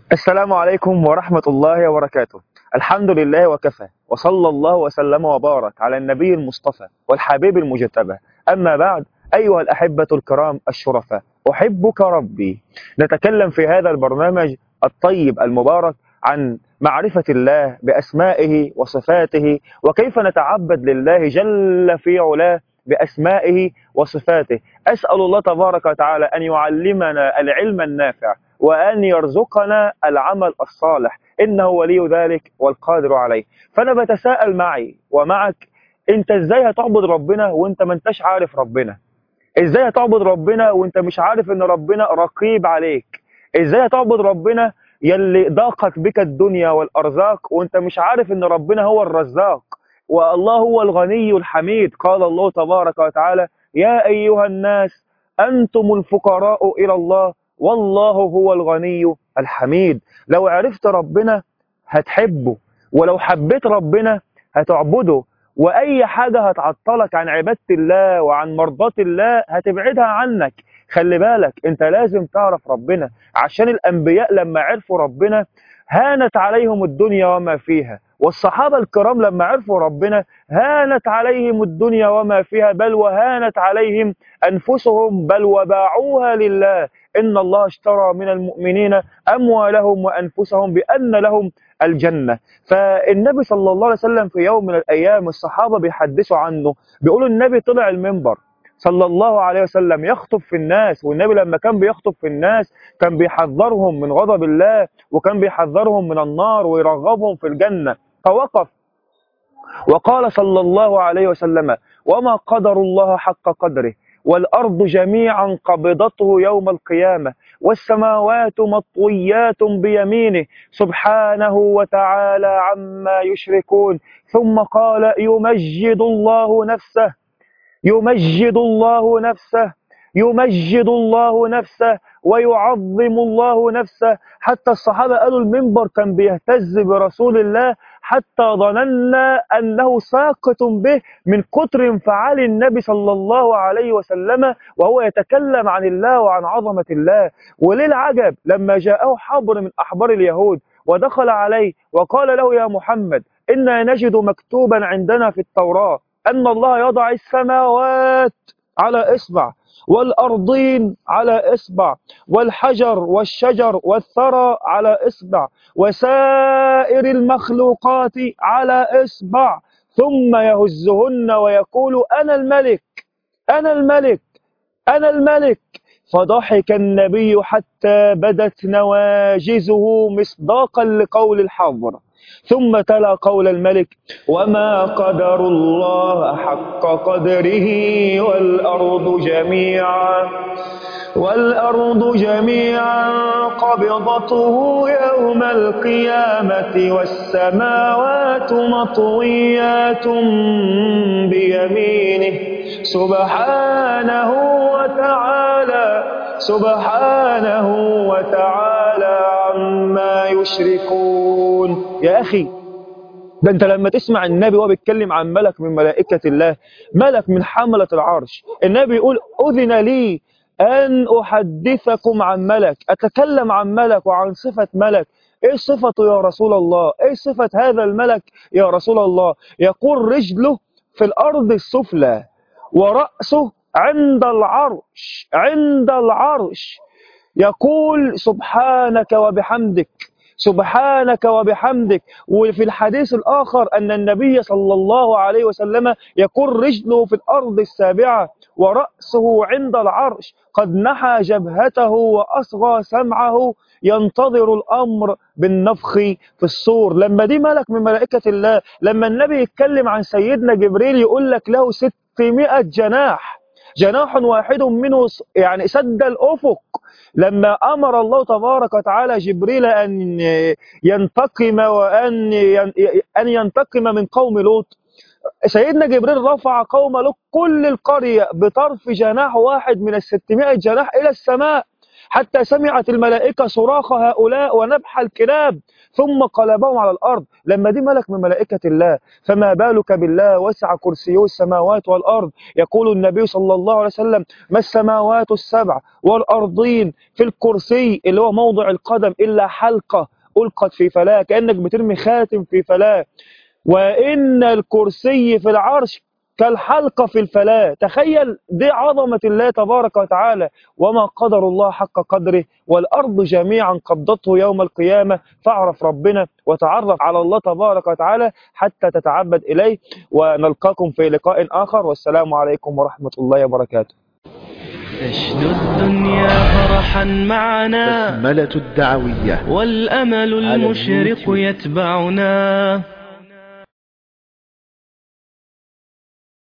السلام عليكم ورحمة الله وبركاته الحمد لله وكفى وصلى الله وسلم وبارك على النبي المصطفى والحبيب المجتبى أما بعد أيها الأحبة الكرام الشرفاء أحبك ربي نتكلم في هذا البرنامج الطيب المبارك عن معرفة الله بأسمائه وصفاته وكيف نتعبد لله جل في علاه بأسمائه وصفاته أسأل الله تبارك وتعالى أن يعلمنا العلم النافع وأن يرزقنا العمل الصالح إنه ولي ذلك والقادر عليه فأنا بتساءل معي ومعك أنت إزاي هتعبد ربنا وأنت ما انتش عارف ربنا إزاي هتعبد ربنا وأنت مش عارف أن ربنا رقيب عليك إزاي هتعبد ربنا يلي ضاقت بك الدنيا والأرزاق وأنت مش عارف أن ربنا هو الرزاق والله هو الغني الحميد قال الله تبارك وتعالى يا أيها الناس أنتم الفقراء إلى الله والله هو الغني الحميد لو عرفت ربنا هتحبه ولو حبيت ربنا هتعبده وأي حاجة هتعطلك عن عبادة الله وعن مرضاة الله هتبعدها عنك خلي بالك انت لازم تعرف ربنا عشان الأنبياء لما عرفوا ربنا هانت عليهم الدنيا وما فيها والصحابة الكرام لما عرفوا ربنا هانت عليهم الدنيا وما فيها بل وهانت عليهم أنفسهم بل وباعوها لله إن الله اشترى من المؤمنين أموالهم وأنفسهم بأن لهم الجنة فالنبي صلى الله عليه وسلم في يوم من الأيام الصحابة بيحدثوا عنه بيقولوا النبي طلع المنبر صلى الله عليه وسلم يخطب في الناس والنبي لما كان بيخطب في الناس كان بيحذرهم من غضب الله وكان بيحذرهم من النار ويرغبهم في الجنة فوقف وقال صلى الله عليه وسلم وما قدر الله حق قدره والأرض جميعا قبضته يوم القيامة والسماوات مطويات بيمينه سبحانه وتعالى عما يشركون ثم قال يمجد الله نفسه يمجد الله نفسه يمجد الله نفسه ويعظم الله نفسه حتى الصحابة قالوا المنبر كان بيهتز برسول الله حتى ظننا أنه ساقط به من كتر انفعال النبي صلى الله عليه وسلم وهو يتكلم عن الله وعن عظمة الله وليه العجب لما جاءه حبر من أحبار اليهود ودخل عليه وقال له يا محمد إنا نجد مكتوبا عندنا في التوراة أن الله يضع السماوات على إصبع والأرضين على إصبع والحجر والشجر والثرى على إصبع وسائر المخلوقات على إصبع ثم يهزهن ويقول أنا الملك أنا الملك أنا الملك فضحك النبي حتى بدت نواجزه مصداقا لقول الحظر ثم تلا قول الملك وما قدر الله حق قدره والأرض جميعا والأرض جميعا قبضته يوم القيامة والسماوات مطويات بيمينه سبحانه وتعالى سبحانه وتعالى عما يشركون يا أخي ده انت لما تسمع النبي وهو بيتكلم عن ملك من ملائكة الله ملك من حملة العرش النبي يقول أذن لي أن أحدثكم عن ملك أتكلم عن ملك وعن صفة ملك إيه صفته يا رسول الله إيه صفة هذا الملك يا رسول الله يقول رجله في الأرض السفلى ورأسه عند العرش عند العرش يقول سبحانك وبحمدك سبحانك وبحمدك وفي الحديث الآخر أن النبي صلى الله عليه وسلم يقول رجله في الأرض السابعة ورأسه عند العرش قد نحى جبهته وأصغى سمعه ينتظر الأمر بالنفخ في الصور لما دي ملك من ملائكة الله لما النبي يتكلم عن سيدنا جبريل يقول لك له 600 جناح جناح واحد منه يعني سد الأفق لما أمر الله تبارك وتعالى جبريل أن ينتقم وأن أن ينتقم من قوم لوط سيدنا جبريل رفع قوم لوط كل القرية بطرف جناح واحد من الستمائة جناح إلى السماء حتى سمعت الملائكة صراخ هؤلاء ونبح الكلاب ثم قلبهم على الأرض لما دي ملك من ملائكة الله فما بالك بالله وسع كرسيه السماوات والأرض يقول النبي صلى الله عليه وسلم ما السماوات السبع والأرضين في الكرسي اللي هو موضع القدم إلا حلقة ألقت في فلاة كأنك بترمي خاتم في فلاة وإن الكرسي في العرش كالحلقة في الفلاة تخيل دي عظمة الله تبارك وتعالى وما قدر الله حق قدره والأرض جميعا قبضته يوم القيامة فاعرف ربنا وتعرف على الله تبارك وتعالى حتى تتعبد إليه ونلقاكم في لقاء آخر والسلام عليكم ورحمة الله وبركاته تشدو الدنيا فرحا معنا بسملة الدعوية والأمل المشرق يتبعنا